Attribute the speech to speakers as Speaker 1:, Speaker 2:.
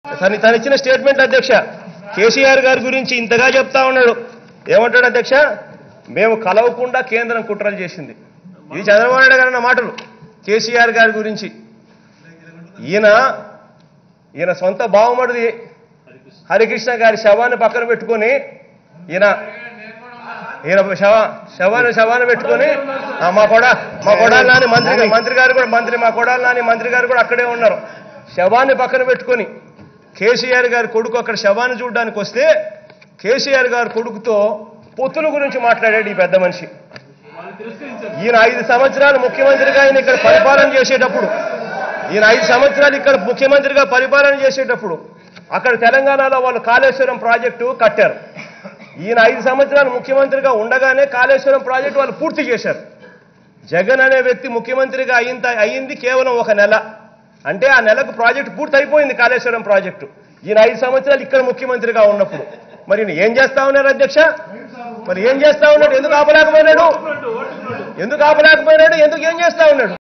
Speaker 1: తను తను ఇచ్చిన స్టేట్మెంట్ అధ్యక్ష కేసీఆర్ గారి గురించి ఇంతగా చెప్తా ఉన్నాడు ఏమంటాడు అధ్యక్ష మేము కలవకుండా కేంద్రం కుట్రలు చేసింది ఇది చంద్రబాబు నాయుడు గారు అన్న మాటలు కేసీఆర్ గారి గురించి ఈయన ఈయన సొంత బావమడిది హరికృష్ణ గారి శవాన్ని పక్కన పెట్టుకొని ఈయన ఈయన శవ శవాన్ని శవాన్ని పెట్టుకొని ఆ, మా కొడ మా కొడాలి నాని మంత్రి గా- మంత్రి గారు కూడా మంత్రి మా కొడాలి నాని మంత్రి గారు కూడా అక్కడే ఉన్నారు శవాన్ని పక్కన పెట్టుకొని కేసీఆర్ గారి కొడుకు అక్కడ శవాన్ని చూడడానికి వస్తే కేసీఆర్ గారి కొడుకుతో పొత్తుల గురించి మాట్లాడాడు ఈ పెద్ద మనిషి ఈయన ఐదు సంవత్సరాలు ముఖ్యమంత్రిగా ఆయన ఇక్కడ పరిపాలన చేసేటప్పుడు ఈయన ఐదు సంవత్సరాలు ఇక్కడ ముఖ్యమంత్రిగా పరిపాలన చేసేటప్పుడు అక్కడ తెలంగాణలో వాళ్ళు కాళేశ్వరం ప్రాజెక్టు కట్టారు ఈయన ఐదు సంవత్సరాలు ముఖ్యమంత్రిగా ఉండగానే కాళేశ్వరం ప్రాజెక్టు వాళ్ళు పూర్తి చేశారు జగన్ అనే వ్యక్తి ముఖ్యమంత్రిగా అయింత అయింది కేవలం ఒక నెల అంటే ఆ నెలకు ప్రాజెక్టు పూర్తి అయిపోయింది కాళేశ్వరం ప్రాజెక్టు ఈయన ఐదు సంవత్సరాలు ఇక్కడ ముఖ్యమంత్రిగా ఉన్నప్పుడు మరి ఈయన ఏం చేస్తా ఉన్నారు అధ్యక్ష మరి ఏం చేస్తా ఉన్నాడు ఎందుకు ఆపలేకపోయినాడు ఎందుకు ఆపలేకపోయినాడు ఎందుకు ఏం చేస్తా ఉన్నాడు